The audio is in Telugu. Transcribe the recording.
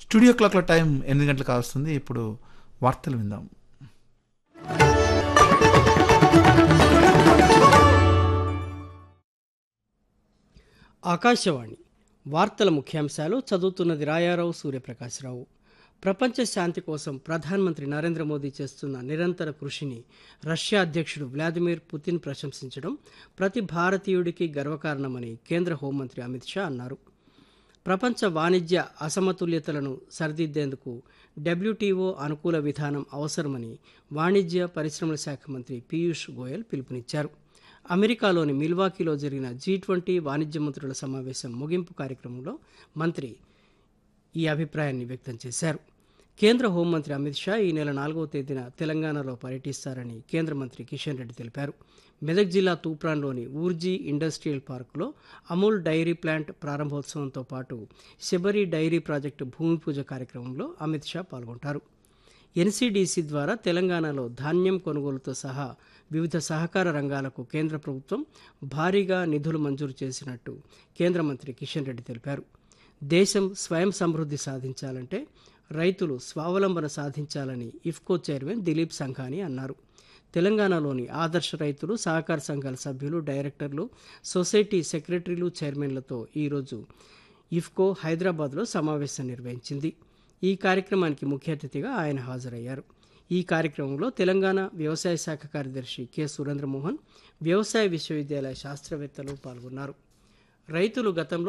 స్టూడియో క్లాక్ల టైం ఎనిమిది గంటలకు కావస్తుంది ఇప్పుడు వార్తలు విందాం ఆకాశవాణి వార్తల ముఖ్యాంశాలు చదువుతున్నది రాయారావు సూర్యప్రకాశ్రావు ప్రపంచ శాంతి కోసం ప్రధానమంత్రి నరేంద్ర మోదీ చేస్తున్న నిరంతర కృషిని రష్యా అధ్యక్షుడు వ్లాదిమిర్ పుతిన్ ప్రశంసించడం ప్రతి భారతీయుడికి గర్వకారణమని కేంద్ర హోంమంత్రి అమిత్ షా అన్నారు ప్రపంచ వాణిజ్య అసమతుల్యతలను సరిదిద్దేందుకు డబ్ల్యూటీఓ అనుకూల విధానం అవసరమని వాణిజ్య పరిశ్రమల శాఖ మంత్రి పీయూష్ గోయల్ పిలుపునిచ్చారు అమెరికాలోని మిల్వాకీలో జరిగిన జీ ట్వంటీ వాణిజ్య మంత్రుల సమావేశం ముగింపు కార్యక్రమంలో మంత్రి ఈ అభిప్రాయాన్ని వ్యక్తం చేశారు కేంద్ర హోంమంత్రి అమిత్ షా ఈ నెల నాలుగవ తేదీన తెలంగాణలో పర్యటిస్తారని కేంద్ర మంత్రి కిషన్ రెడ్డి తెలిపారు మెదక్ జిల్లా తూప్రాన్లోని ఊర్జీ ఇండస్ట్రియల్ పార్కులో అమూల్ డైరీ ప్లాంట్ ప్రారంభోత్సవంతో పాటు శబరి డైరీ ప్రాజెక్టు భూమి పూజ కార్యక్రమంలో అమిత్ షా పాల్గొంటారు ఎన్సీడీసీ ద్వారా తెలంగాణలో ధాన్యం కొనుగోలుతో సహా వివిధ సహకార రంగాలకు కేంద్ర ప్రభుత్వం భారీగా నిధులు మంజూరు చేసినట్టు కేంద్ర మంత్రి కిషన్ రెడ్డి తెలిపారు దేశం స్వయం సమృద్ధి సాధించాలంటే రైతులు స్వావలంబన సాధించాలని ఇఫ్కో చైర్మన్ దిలీప్ సంఘాని అన్నారు తెలంగాణలోని ఆదర్శ రైతులు సహకార సంఘాల సభ్యులు డైరెక్టర్లు సొసైటీ సెక్రటరీలు చైర్మన్లతో ఈరోజు ఇఫ్కో హైదరాబాద్లో సమావేశం నిర్వహించింది ఈ కార్యక్రమానికి ముఖ్య అతిథిగా ఆయన హాజరయ్యారు ఈ కార్యక్రమంలో తెలంగాణ వ్యవసాయ శాఖ కార్యదర్శి కె సురేంద్రమోహన్ వ్యవసాయ విశ్వవిద్యాలయ శాస్త్రవేత్తలు పాల్గొన్నారు రైతులు గతంలో